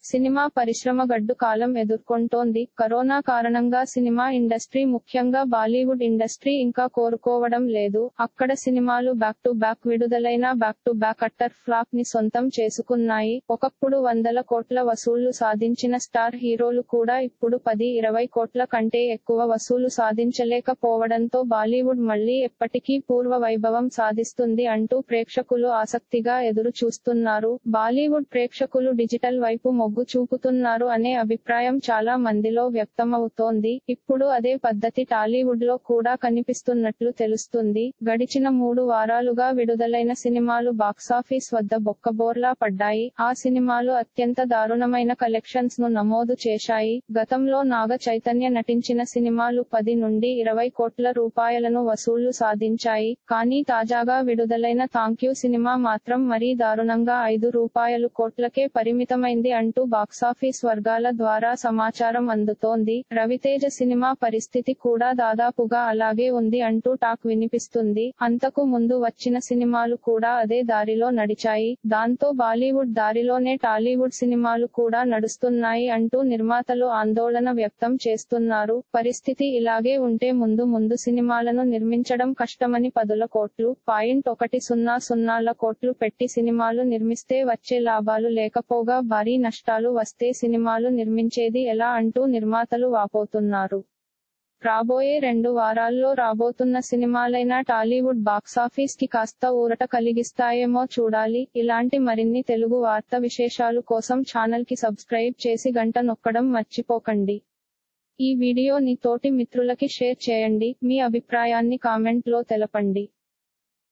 cinema పరిశ్రమ గడ్డు కాలం ఎదుర్కొంటోంది కరోనా కారణంగా సినిమా ఇండస్ట్రీ ముఖ్యంగా బాలీవుడ్ ఇండస్ట్రీ ఇంకా కోరుకోవడం లేదు అక్కడ సినిమాలు బ్యాక్ టు బ్యాక్ విడుదలైన back to back utter flop ని సొంతం చేసుకున్నాయి ఒకప్పుడు వందల కోట్ల వసూళ్లు సాధించిన స్టార్ హీరోలు కూడా ఇప్పుడు పది ఇరవై కోట్ల కంటే ఎక్కువ వసూలు సాధించలేకపోవడంతో బాలీవుడ్ మళ్లీ ఎప్పటికీ పూర్వ వైభవం సాధిస్తుంది అంటూ ప్రేక్షకులు ఆసక్తిగా ఎదురు చూస్తున్నారు బాలీవుడ్ ప్రేక్షకులు డిజిటల్ వైపు మొగ్గు చూపుతున్నారు అనే అభిప్రాయం చాలా మందిలో వ్యక్తమవుతోంది ఇప్పుడు అదే పద్ధతి టాలీవుడ్ లో కూడా కనిపిస్తున్నట్లు తెలుస్తుంది గడిచిన మూడు వారాలుగా విడుదలైన సినిమాలు బాక్సాఫీస్ వద్ద బొక్కబోర్లా పడ్డాయి ఆ సినిమాలు అత్యంత దారుణమైన కలెక్షన్స్ ను నమోదు చేశాయి గతంలో నాగ చైతన్య నటించిన సినిమాలు పది నుండి ఇరవై కోట్ల రూపాయలను వసూళ్లు సాధించాయి కానీ తాజాగా విడుదలైన థాంక్యూ సినిమా మాత్రం మరీ దారుణంగా ఐదు రూపాయలు కోట్లకే పరిమితమైంది అంటూ బాక్సాఫీస్ వర్గాల ద్వారా సమాచారం అందుతోంది రవితేజ సినిమా పరిస్థితి కూడా దాదాపుగా అలాగే ఉంది అంటూ టాక్ వినిపిస్తుంది అంతకు ముందు వచ్చిన సినిమాలు కూడా అదే దారిలో నడిచాయి దాంతో బాలీవుడ్ దారిలోనే టాలీవుడ్ సినిమాలు కూడా నడుస్తున్నాయి అంటూ నిర్మాతలు ఆందోళన వ్యక్తం చేస్తున్నారు పరిస్థితి ఇలాగే ఉంటే ముందు ముందు సినిమాలను నిర్మించడం కష్టమని పదుల కోట్లు పాయింట్ ఒకటి సున్నా సున్నాల కోట్లు పెట్టి సినిమాలు నిర్మిస్తే వచ్చే లాభాలు లేకపోగా భారీ నష్టాలు వస్తే సినిమాలు నిర్మించేది ఎలా అంటూ నిర్మాతలు వాపోతున్నారు రాబోయే రెండు వారాల్లో రాబోతున్న సినిమాలైన టాలీవుడ్ బాక్సాఫీస్ కి కాస్త ఊరట కలిగిస్తాయేమో చూడాలి ఇలాంటి మరిన్ని తెలుగు వార్త విశేషాలు కోసం ఛానల్ కి సబ్స్క్రైబ్ చేసి గంట నొక్కడం మర్చిపోకండి ఈ వీడియోని తోటి మిత్రులకి షేర్ చేయండి మీ అభిప్రాయాన్ని కామెంట్ లో తెలపండి